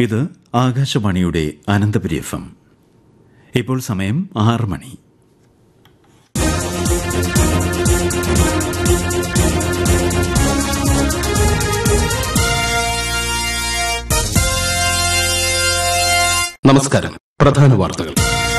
ഇത് ആകാശവാണിയുടെ Ananthapuri F M ഇപ്പോൾ സമയം ആറ് മണി നമസ്കാരം പ്രധാന വാർത്തകൾ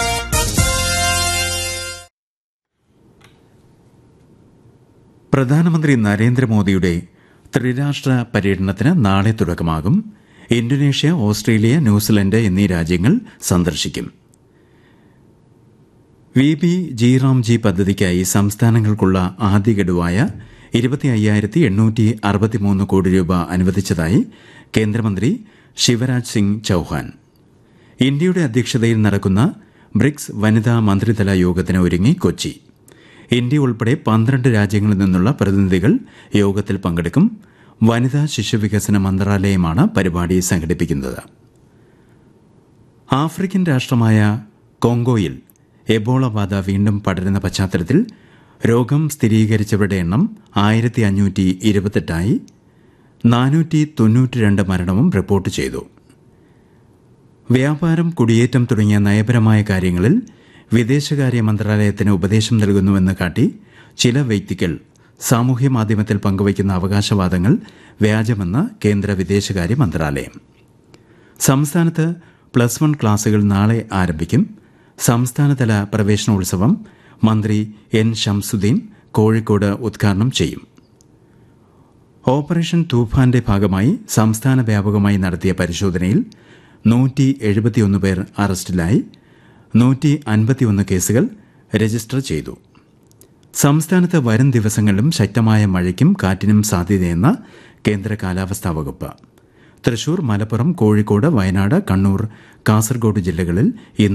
പ്രധാനമന്ത്രി നരേന്ദ്രമോദിയുടെ ത്രിരാഷ്ട്ര പര്യടനത്തിന് നാളെ തുടക്കമാകും ഇന്തോനേഷ്യ ഓസ്ട്രേലിയ ന്യൂസിലൻഡ് എന്നീ രാജ്യങ്ങൾ സന്ദർശിക്കും വി പി ജി റാംജി പദ്ധതിക്കായി സംസ്ഥാനങ്ങൾക്കുള്ള ആദ്യ ഗഡുവായ ഇരുപത്തി അയ്യായിരത്തി എണ്ണൂറ്റി അറുപത്തിമൂന്ന് കോടി രൂപ അനുവദിച്ചതായി കേന്ദ്രമന്ത്രി ശിവരാജ് സിംഗ് ചൌഹാൻ ഇന്ത്യയുടെ അധ്യക്ഷതയിൽ നടക്കുന്ന ബ്രിക്സ് വനിതാ മന്ത്രിതല യോഗത്തിന് ഒരുങ്ങി കൊച്ചി ഇന്ത്യ ഉൾപ്പെടെ പന്ത്രണ്ട് രാജ്യങ്ങളിൽ നിന്നുള്ള പ്രതിനിധികൾ യോഗത്തിൽ പങ്കെടുക്കും വനിതാ ശിശുവികസന മന്ത്രാലയമാണ് പരിപാടി സംഘടിപ്പിക്കുന്നത് ആഫ്രിക്കൻ രാഷ്ട്രമായ കോങ്കോയിൽ എബോള ബാധ വീണ്ടും പടരുന്ന പശ്ചാത്തലത്തിൽ രോഗം സ്ഥിരീകരിച്ചവരുടെ എണ്ണം ആയിരത്തി അഞ്ഞൂറ്റി ഇരുപത്തെട്ടായി നാനൂറ്റി തൊണ്ണൂറ്റിരണ്ട് മരണവും റിപ്പോർട്ട് ചെയ്തു വ്യാപാരം കുടിയേറ്റം തുടങ്ങിയ നയപരമായ കാര്യങ്ങളിൽ വിദേശകാര്യ മന്ത്രാലയത്തിന് ഉപദേശം നൽകുന്നുവെന്ന് കാട്ടി ചില വ്യക്തികൾ സാമൂഹ്യ മാധ്യമത്തിൽ പങ്കുവയ്ക്കുന്ന അവകാശവാദങ്ങൾ വ്യാജമെന്ന് കേന്ദ്ര വിദേശകാര്യ മന്ത്രാലയം സംസ്ഥാനത്ത് പ്ലസ് വൺ ക്ലാസുകൾ നാളെ ആരംഭിക്കും സംസ്ഥാനതല പ്രവേശനോത്സവം മന്ത്രി എൻ ഷംസുദ്ദീൻ കോഴിക്കോട് ഉദ്ഘാടനം ചെയ്യും ഓപ്പറേഷൻ തൂഫാന്റെ ഭാഗമായി സംസ്ഥാന വ്യാപകമായി നടത്തിയ പരിശോധനയിൽ നൂറ്റി എഴുപത്തിയൊന്ന് പേർ അറസ്റ്റിലായി നൂറ്റി അൻപത്തിയൊന്ന് കേസുകൾ രജിസ്റ്റർ ചെയ്തു സംസ്ഥാനത്ത് വരും ദിവസങ്ങളിലും ശക്തമായ മഴയ്ക്കും കാറ്റിനും സാധ്യതയെന്ന് കേന്ദ്ര കാലാവസ്ഥാ വകുപ്പ് തൃശൂർ മലപ്പുറം കോഴിക്കോട് വയനാട് കണ്ണൂർ കാസർഗോഡ് ജില്ലകളിൽ ഇന്ന്